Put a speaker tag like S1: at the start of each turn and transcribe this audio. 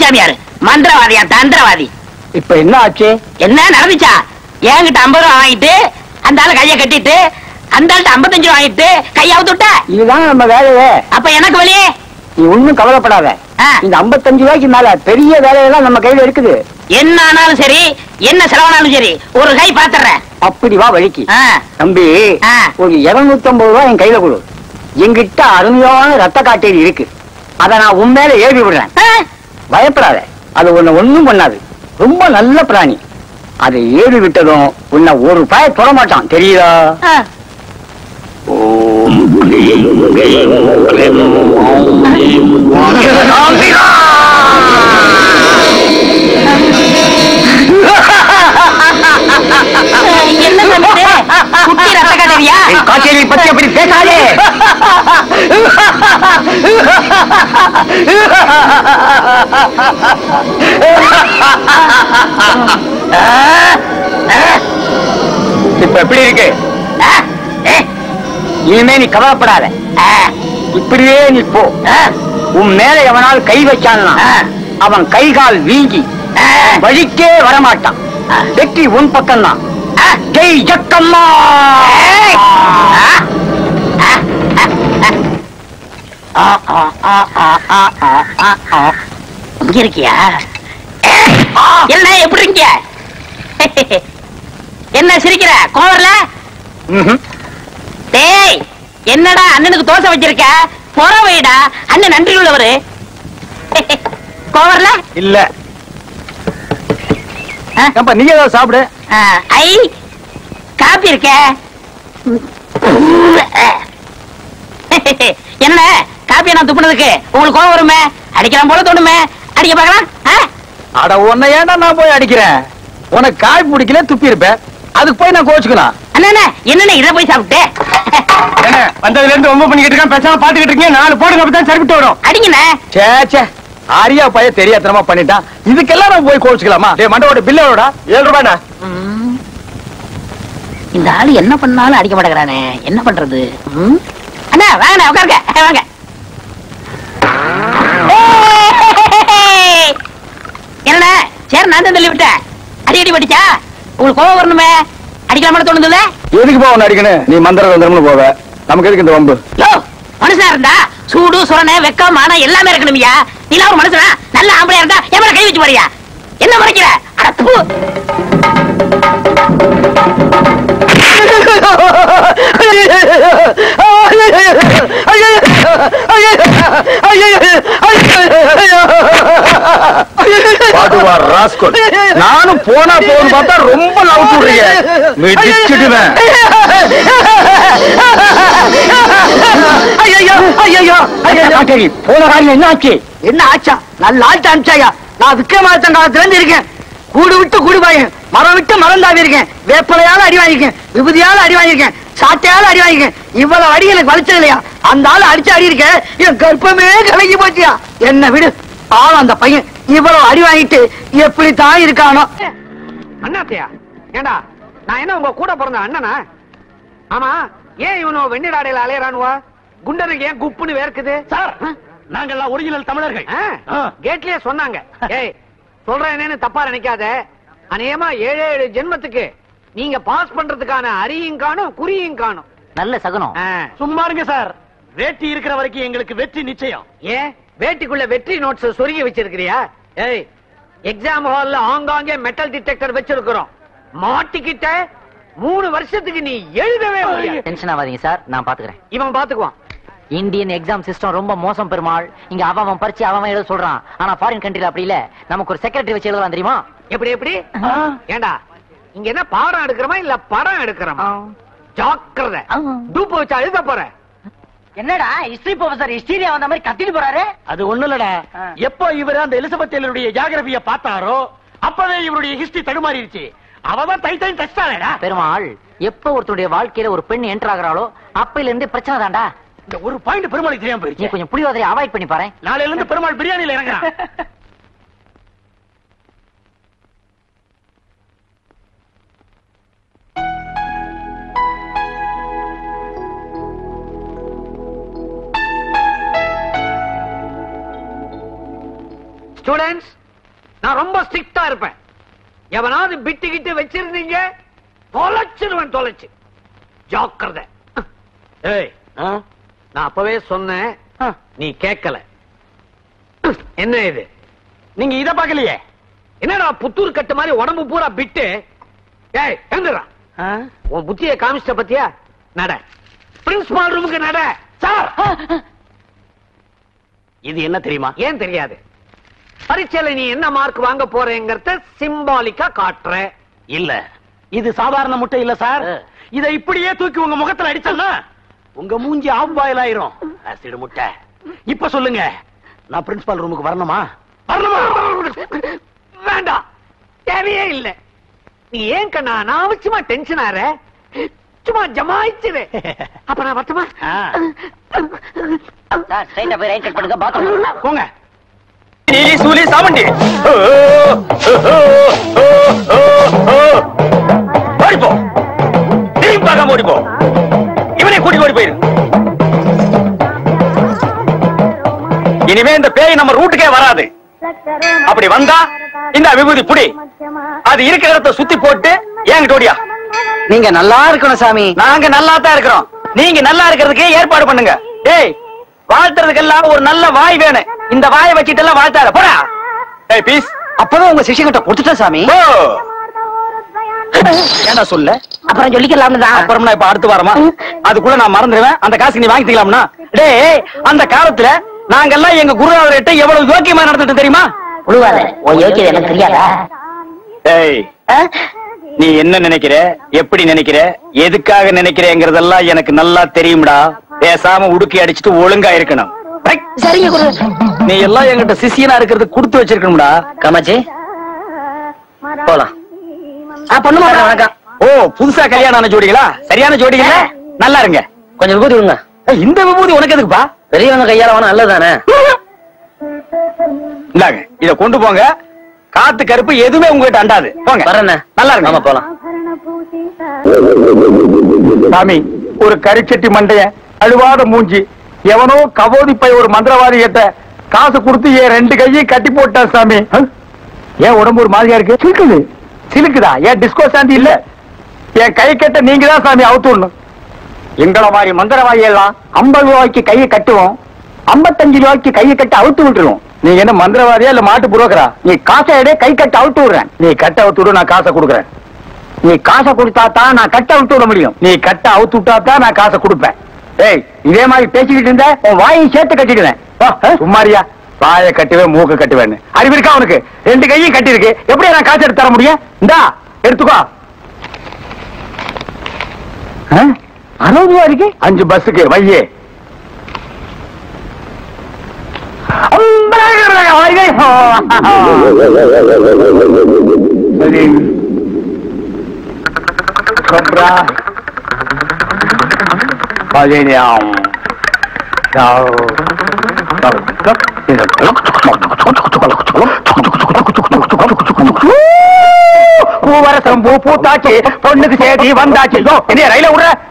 S1: சாமியாரு மந்திரவாதியா தந்திரவாதி
S2: இப்ப என்ன ஆச்சு
S1: என்ன நடந்துச்சா என்கிட்ட ஐம்பது ரூபா வாங்கிட்டு அந்த ஆளு கைய கட்டிட்டு அந்த ஆள்கிட்ட ஐம்பத்தஞ்சு ரூபா வாங்கிட்டு கைய அவுத்து விட்ட
S2: இதுதான் நம்ம வேலையே
S1: அப்ப எனக்கு வழி
S2: நீ ஒண்ணும் கவலைப்படாத
S1: ஆ.
S2: இந்த 55 ரூபாய்க்கு மேல பெரிய வேலையெல்லாம் நம்ம கையில இருக்குது
S1: என்ன ஆனாலும் சரி என்ன செலவானாலும் சரி ஒரு கை பாத்துறேன்
S2: அப்படி வா வழிக்கு
S1: ஆ.
S2: தம்பி
S1: ஆ.
S2: ஒரு 250 ரூபாய் என் கையில கொடு என்கிட்ட அருமையான ரத்த காட்டேரி இருக்கு அத நான் உன் மேல ஏவி விடுறேன்
S1: ஆ,
S2: பயப்படாத அது உன்னை ஒண்ணும் பண்ணாது ரொம்ப நல்ல பிராணி அதை ஏவி விட்டதும் உன்னை ஒரு பாய தொட மாட்டான் தெரியுதா
S1: ஆ. என்ன சாமி இது? குட்டி ரத்த கட்டறியா
S2: என் காட்டேரியை பத்தி அப்படி பேசாதே இப்ப எப்படி இருக்கு
S1: ஆ, ஏ,
S2: இனிமே நீ கவலைப்படாத
S1: ஆ,
S2: இப்படியே நீ போ
S1: ஆ,
S2: உன் மேல எவனால் கை வச்சான்னா
S1: ஆ.
S2: அவன் கை கால் வீங்கி
S1: ஆ,
S2: வழிக்கே வரமாட்டான்
S1: ஆ.
S2: வெற்றி உன் பக்கம்தான்
S1: ஆ.
S2: ஜெய் ஜக்கம்மா
S1: ஏய். ஆ, ஆ, ஆ, ஆ, ஆ, ஆ, ஆ, ஆ, ஆ, ஆ. இங்க இருக்கியா ஏய், என்ன எப்படி இருக்க என்ன சிரிக்கிற கோவர்ல
S2: ம்ஹும்.
S1: டேய் என்னடா அண்ணனுக்கு தோசை வச்சிருக்க புற வைடா அண்ணன் நன்றி உள்ளவரு கோவர்ல
S2: இல்ல
S1: ஆ?
S2: ஏப்பா நீங்க ஏதாவது சாப்பிடு
S1: ஆ, ஐ காப்பி இருக்க என்ன காப்பியை நான் துப்புனதுக்கு உங்களுக்கு கோவம் வருமே அடிக்கலாம் போல தோணுமே அடிக்க பார்க்கலாம் ஆ?
S2: அட உன்னை ஏன்டா நான் போய் அடிக்கிறேன் உனக்கு காய் பிடிக்கல துப்பி இருப்ப அதுக்கு போய் நான் கோச்சுக்கலாம்
S1: அண்ணா என்னண்ணே இதை போய் சாப்பிட்டு
S2: வந்ததுல இருந்து ரொம்ப பண்ணிக்கிட்டு இருக்கேன் பேசாம பாத்துக்கிட்டு இருக்கீங்க நாலு போடுங்க அப்பதான் சரிவிட்டு வரும்
S1: அடிங்கண்ணே
S2: சே சே ஆரியா பைய தெரியாத்தனமா பண்ணிட்டான் இதுக்கெல்லாம் நான் போய் கோச்சுக்கலாமா டேய் மண்டவோட பில்ல எவ்வளோடா ஏழு ரூபாய்டா
S1: ம். இந்த ஆளு என்ன பண்ணாலும் அடிக்க மாட்டேங்கிறானே என்ன பண்றது ம்? அண்ணா வாங்கண்ணே உட்காருங்க ஏ, வாங்க ஏய்! என்னண்ணே சரி நான் தான் தள்ளி விட்டேன் அடி அடி படிச்சா உங்களுக்கு கோவம் வரணுமே அடிக்கலாமா தோணுதுல்ல
S2: எதுக்கு போ உன்னை அடிக்கணும் நீ மந்திர தந்திரம்னு போவ நமக்கு எதுக்கு இந்த வம்பு
S1: யோ மனுஷனா இருந்தா சூடு சுரணை வெக்கம் மானம் எல்லாமே இருக்கணும்யா நீ ஒரு மனுஷனா நல்ல ஆம்பளையா இருந்தா என் மேல கை வச்சு போறியா என்ன முறைக்கிற அட தூ
S2: பாட்டுவா ராஸ்கோல் நானும் போனா போன்னு பார்த்தா ரொம்ப லவ் விடுறீங்க மிதிச்சிடுவேன் காட்டேரி, போன காரியம் என்ன ஆச்சு
S3: என்ன ஆச்சா நல்ல ஆட்சி அனுப்பிச்சாயா நான் விக்ரமாதித்தன் காலத்துல இருந்து இருக்கேன் கூடு விட்டு கூடு பாயேன் மரம் விட்டு மரம் தாவி இருக்கேன் வேப்பலையால அடி வாங்கியிருக்கேன் விபூதியால அடி வாங்கியிருக்கேன் சாட்டையால அடி வாங்கியிருக்கேன் இவ்வளவு அடி எனக்கு வலிச்சது இல்லையா அந்த ஆளு அடிச்சு அடி இருக்கேன் என் கர்ப்பமே கலங்கி போச்சியா என்ன விடு பாவம் அந்த பையன் இவ்வளவு அடி வாங்கிட்டு எப்படி தான் இருக்கானோ
S4: அண்ணாத்தையா ஏண்டா நான் என்ன உங்க கூட பிறந்த அண்ணனா ஆமா ஏன் இவனோ வெண்ணிடாடையில அலையறானுவா குண்டனுக்கு ஏன் குப்புன்னு வேர்க்குது
S5: சார் நாங்கெல்லாம் ஒரிஜினல் தமிழர்கள்
S4: ஆ,
S5: ஆ.
S4: கேட்லயே சொன்னாங்க ஏய் சொல்றேன் என்னன்னு தப்பா நினைக்காத அநேகமா ஏழு ஏழு ஜென்மத்துக்கு நீங்க பாஸ் பண்றதுக்கான அரியும் காணும் குறியும் காணும்
S1: நல்ல சகுனம்
S4: ஆ,
S5: சும்மா இருங்க சார் வேட்டி இருக்கிற வரைக்கும் எங்களுக்கு வெற்றி நிச்சயம்
S4: ஏன் வேட்டிக்குள்ள வெற்றி நோட்ஸ் சொருகி வச்சிருக்கிறியா ஏய் எக்ஸாம் ஹால்ல ஆங்காங்கே மெட்டல் டிடெக்டர் வச்சிருக்கிறோம் மாட்டிக்கிட்ட மூணு வருஷத்துக்கு நீ எழுதவே முடியாது
S1: டென்ஷன் ஆகாதீங்க சார் நான் பாத்துக்கிறேன்
S4: இவன் பாத்துக்குவான்
S1: இந்தியன் எக்ஸாம் சிஸ்டம் ரொம்ப மோசம் பெருமாள் இங்க அவன் அவன் பறிச்சு அவன் அவன் எழுத சொல்றான் ஆனா ஃபாரின் கண்ட்ரில அப்படி இல்ல நமக்கு ஒரு செக்ரட்டரி வச்சு எழுதலாம் தெரியுமா
S4: எப்படி எப்படி ஏண்டா இங்க என்ன பாடம் எடுக்கிறோமா இல்ல படம் எடுக்கிறோமா ஜாக்கிரதை டூப் வச்சா எழுத போற
S1: என்னடா ஹிஸ்டரி ப்ரொஃபசர் ஹிஸ்டரியா வந்த மாதிரி கத்திட்டு போறாரு
S5: அது ஒண்ணு இல்லடா எப்போ இவர் அந்த எலிசபெத் டெய்லருடைய ஜியாகிரபிய பார்த்தாரோ அப்பவே இவருடைய ஹிஸ்டரி தடுமாறிடுச்சு அவதான் தை தை தச்சிட்டாளேடா
S1: பெருமாள் எப்ப ஒருத்தருடைய வாழ்க்கையில ஒரு பெண் என்டர் ஆகுறாளோ அப்பையில இருந்து பிரச்சனை தான்டா
S5: இந்த ஒரு பாயிண்ட் பெருமாளுக்கு தெரியாம
S1: நீ
S5: போயிடுச்சு
S1: கொஞ்சம் புளியோதரை அவாய்ட் பண்ணி பாரு
S5: நாளையில இருந்து பெருமாள் பிரியாணியில இறங்குறான்
S4: ஸ்டூடெண்ட்ஸ் நான் ரொம்ப ஸ்ட்ரிக்டா இருப்பேன் எவனாவது பிட்டு கிட்டு வச்சிருந்தீங்க தொலைச்சிருவேன் தொலைச்சு ஜாக்கிரதை ஏய்
S5: ஆ?
S4: நான் அப்பவே சொன்னேன்
S5: ஆ.
S4: நீ கேட்கல என்ன இது
S5: நீங்க இத பாக்கலையே
S4: என்னடா புத்தூர் கட்டு மாதிரி உடம்பு பூரா பிட்டு ஏய் எங்கடா
S5: ஆ?
S4: உன் புத்திய காமிச்சிட்ட பத்தியா நட பிரின்சிபால் ரூமுக்கு நட
S5: சார் இது என்ன தெரியுமா
S4: ஏன் தெரியாது பரீட்சையில நீ என்ன மார்க் வாங்க போறேங்கறத சிம்பாலிக்கா காட்டுற
S5: இல்ல இது சாதாரண முட்டை இல்ல சார்
S4: ஆ.
S5: இத இப்படியே தூக்கி உங்க முகத்துல அடிச்சோம்னா உங்க மூஞ்சி ஆஃப் பாயில் ஆயிரும் ஆசிட் முட்டை இப்ப சொல்லுங்க நான் பிரின்சிபால் ரூமுக்கு வரணுமா வரணுமா
S4: வேண்டாம் தேவையே இல்ல நீ ஏன் கண்ணா நான் சும்மா டென்ஷன் ஆற சும்மா ஜமாயிச்சுரு அப்ப நான் வரட்டுமா
S5: ஆ.
S1: சார் ஸ்ட்ரைட்டா போய் ரைட் கட் பண்ணுங்க பாத்ரூம்
S5: போங்க
S2: நீலி சூலி சாமண்டி ஓடிப்போ திரும்பி பார்க்காம ஓடிப்போ இவனை கூட்டி ஓடி போயிரு இனிமே இந்த பேய் நம்ம ரூட்டுக்கே வராது அப்படி வந்தா இந்த விபூதி புடி அது இருக்கிற இடத்த சுத்தி போட்டு என்கிட்ட ஓடியா
S3: நீங்க நல்லா இருக்கணும் சாமி
S2: நாங்க நல்லா தான் இருக்கிறோம் நீங்க நல்லா இருக்கிறதுக்கு ஏற்பாடு பண்ணுங்க டேய் வாழ்த்துறதுக்கெல்லாம் ஒரு நல்ல வாய் வேணும் இந்த வாயை வச்சிட்டு எல்லாம் வாழ்த்தாத போடா டேய் பீஸ்
S3: அப்பதான் உங்க சிஷியங்கிட்ட கொடுத்துட்டேன் சாமி
S2: போ ஏன்டா சொல்ல
S1: அப்புறம் சொல்லிக்கலாம்னு தான்
S2: அப்புறம் நான் இப்ப அடுத்து வாரமா அதுக்குள்ள நான் மறந்துடுவேன் அந்த காசுக்கு நீ வாங்கிக்கலாம்னா டேய் அந்த காலத்துல நாங்கெல்லாம் எங்க குருநாதர்கிட்ட எவ்வளவு யோக்கியமா நடந்துட்டு தெரியுமா
S1: உழுவாத உன் யோக்கியது எனக்கு தெரியாதா
S2: டேய் நீ என்ன நினைக்கிற எப்படி நினைக்கிற எதுக்காக நினைக்கிறேங்கிறதெல்லாம் எனக்கு நல்லா தெரியும்டா பேசாம உடுக்கி அடிச்சிட்டு ஒழுங்கா இருக்கணும் ரைட்.
S1: சரிங்க குரு
S2: நீ எல்லாம் என்கிட்ட சிஷியனா இருக்கிறது கொடுத்து வச்சிருக்கணும்டா
S1: காமாச்சி போலாம் ஆ பொண்ணு மாப்பிள வணக்கம்
S2: ஓ புதுசா கல்யாணம் ஆன ஜோடிகளா சரியான ஜோடிகளா நல்லா இருங்க
S1: கொஞ்சம் விபூதி விடுங்க
S2: ஏய், இந்த விபூதி உனக்கு எதுக்குப்பா
S1: பெரியவங்க கையால வேணா நல்லதானே
S2: இந்தாங்க இத கொண்டு போங்க காத்து கருப்பு எதுவுமே உங்ககிட்ட அண்டாது போங்க
S1: வரேண்ணே
S2: நல்லா இருங்க
S1: ஆமா போலாம்
S2: சாமி ஒரு கரிச்சட்டி மண்டைய அழுவாத மூஞ்சி எவனோ கபோதி பை ஒரு மந்திரவாதி கிட்ட காசு கொடுத்து என் ரெண்டு கையும் கட்டி போட்டான் சாமி அஹ்? ஏன் உடம்பு ஒரு மாதிரியா இருக்கு சிலுக்குது சிலுக்குதா ஏன் டிஸ்கோ சாந்தி இல்ல என் கை கட்ட நீங்க தான் சாமி அவுத்துடணும் எங்கள மாதிரி மந்திரவாதி எல்லாம் ஐம்பது ரூபாய்க்கு கையை கட்டுவோம் ஐம்பத்தஞ்சு ரூபாய்க்கு கையை கட்ட அவுத்து விட்டுருவோம் நீ என்ன மந்திரவாதியா இல்ல மாட்டு புரோக்கரா நீ காசை எடே கை கட்ட அவுத்து விடுறேன் நீ கட்ட அவுத்து விடு நான் காசை கொடுக்குறேன் நீ காசை கொடுத்தா தான் நான் கட்ட அவுத்து விட முடியும் நீ கட்ட அவுத்து விட்டா தான் நான் காசை கொடுப்பேன் ஏய் இதே மாதிரி பேசிக்கிட்டு இருந்த உன் வாயையும் சேர்த்து கட்டிடுவேன் சும்மாரியா வாயை கட்டுவே மூக்க கட்டுவேன்னு அறிவு இருக்கா உனக்கு ரெண்டு கையும் கட்டி இருக்கு எப்படி நான் காசு எடுத்து தர முடியும் இந்தா எடுத்துக்கோ ஆ? அறுபது ரூபா இருக்கு அஞ்சு பஸ்ஸுக்கு வையே சரி Cobra. பதினாம் பூவரசம் பூ பூத்தாச்சு பொண்ணுக்கு சேதி வந்தாச்சு யோ, என்னைய ரயில விடுற